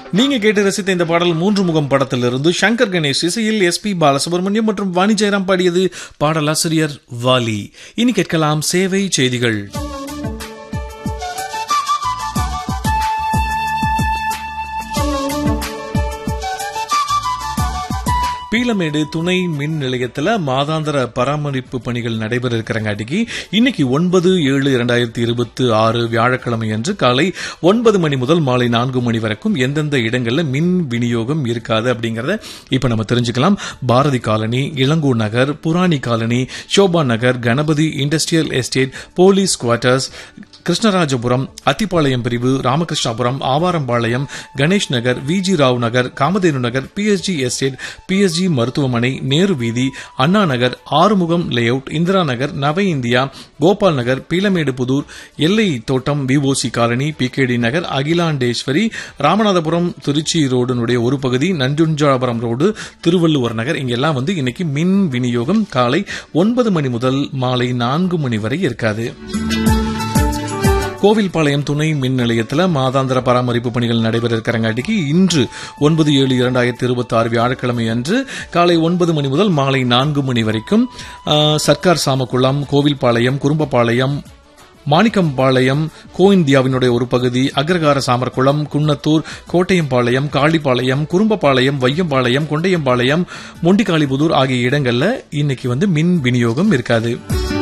நீங்க கேட்டு ரசித்த இந்த பாடல் மூன்று முகம் படத்திலிருந்து சங்கர் கணேஷ் இசையில் எஸ் பி பாலசுப்ரமணியம் மற்றும் வாணி ஜெயராம் பாடியது பாடலாசிரியர் வாலி இனி கேட்கலாம் சேவை செய்திகள் பீலமேடு துணை மின் நிலையத்துல மாதாந்திர பராமரிப்பு பணிகள் நடைபெற இருக்கிறங்காட்டிக்கு இன்னைக்கு ஒன்பது ஏழு இரண்டாயிரத்தி இருபத்தி ஆறு வியாழக்கிழமை அன்று காலை ஒன்பது மணி முதல் மாலை நான்கு மணி வரைக்கும் எந்தெந்த இடங்கள்ல மின் விநியோகம் இருக்காது அப்படிங்கறத இப்ப நம்ம தெரிஞ்சுக்கலாம் Bharathi colony Ilango Nagar Purani colony Sobha Nagar Ganapathy industrial estate police quarters Krishnarajapuram Athipalayam பிரிவு Ramakrishnapuram Avarampalayam Ganesh Nagar Viji Rao Nagar Kamadhenu Nagar PSG estate PSG மருத்துவமனை நேரு வீதி அண்ணா நகர் ஆறுமுகம் லேஅவுட் இந்திரா நகர் நவ இந்தியா கோபால் நகர் பீலமேடு புதூர் எல்லை தோட்டம் VOC colony PKD Nagar Akilandeswari Ramanathapuram Trichy ரோடுனுடைய ஒரு பகுதி நஞ்சுஞ்சாபுரம் ரோடு திருவள்ளுவர் நகர் இங்கெல்லாம் வந்து இன்னைக்கு மின் விநியோகம் காலை ஒன்பது மணி முதல் மாலை நான்கு மணி வரை இருக்காது கோவில்பாளையம் துணை மின் நிலையத்தில் மாதாந்திர பராமரிப்பு பணிகள் நடைபெற இருக்கிறங்காட்டிக்கு இன்று ஒன்பது ஏழு இரண்டாயிரத்தி இருபத்தி ஆறு வியாழக்கிழமை அன்று காலை ஒன்பது மணி முதல் மாலை நான்கு மணி வரைக்கும் ஆ, சர்க்கார் சாமக்குளம் கோவில்பாளையம் குறும்பபாளையம் மாணிக்கம்பாளையம் கோ இந்தியாவினுடைய ஒரு பகுதி அக்ரகார சாமர்குளம் குன்னத்தூர் கோட்டையம்பாளையம் காளிப்பாளையம் குறும்பபாளையம் வையம்பாளையம் கொண்டையம்பாளையம் மொண்டிகாளிபுதூர் ஆகிய இடங்கள்ல இன்னைக்கு வந்து மின் விநியோகம் இருக்காது